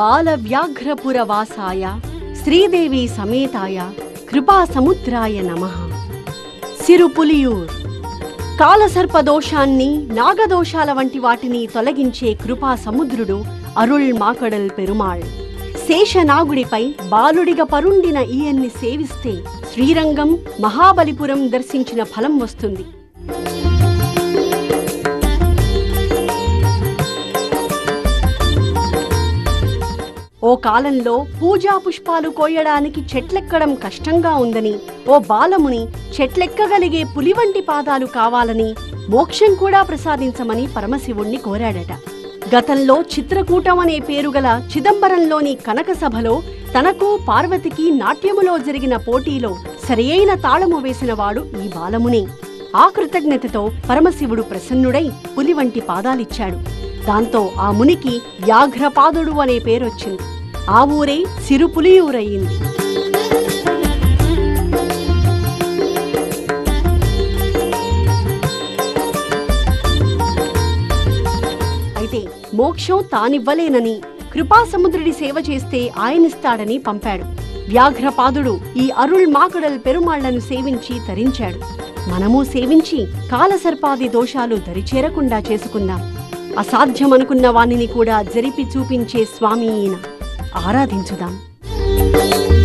బాల వ్యాఘ్రపుర వాసాయ శ్రీదేవి సమేతాయ కృపా సముద్రాయ నమః సిరుపులియూర్ కాలసర్ప దోషాన్ని నాగదోషాల వంటి వాటిని తొలగించే కృపా సముద్రుడు అరుళ్ మాకడల్ పెరుమాళ్ శేషనాగుడిపై బాలుడిగా పరుండిన ఈయన్ని సేవిస్తే శ్రీరంగం మహాబలిపురం దర్శించిన ఫలం వస్తుంది ఓ కాలంలో పూజా పుష్పాలు కోయడానికి చెట్లెక్కడం కష్టంగా ఉందని ఓ బాలముని చెట్లెక్కగలిగే పులి వంటి పాదాలు కావాలని మోక్షం కూడా ప్రసాదించమని పరమశివుణ్ణి కోరాడట గతంలో చిత్రకూటం అనే పేరుగల చిదంబరంలోని కనక సభలో తనకు పార్వతికి నాట్యములో జరిగిన పోటీలో సరియైన తాళము వేసినవాడు ఈ బాలమునే ఆ కృతజ్ఞతతో పరమశివుడు ప్రసన్నుడై పులి వంటి పాదాలిచ్చాడు దాంతో ఆ మునికి వ్యాఘ్రపాదుడు అనే పేరొచ్చింది ఆ ఊరే సిరుపులియూరయ్యింది అయితే మోక్షం తానివ్వలేనని కృపాసముద్రుడి సేవ చేస్తే ఆయనిస్తాడని పంపాడు వ్యాఘ్రపాదుడు ఈ అరుళ్ మాకడల్ పెరుమాళ్లను సేవించి తరించాడు మనము సేవించి కాలసర్పాది దోషాలు దరిచేరకుండా చేసుకుందాం అసాధ్యమనుకున్న వానిని కూడా జరిపి చూపించే స్వామి ఈయన ఆరాధించుదాం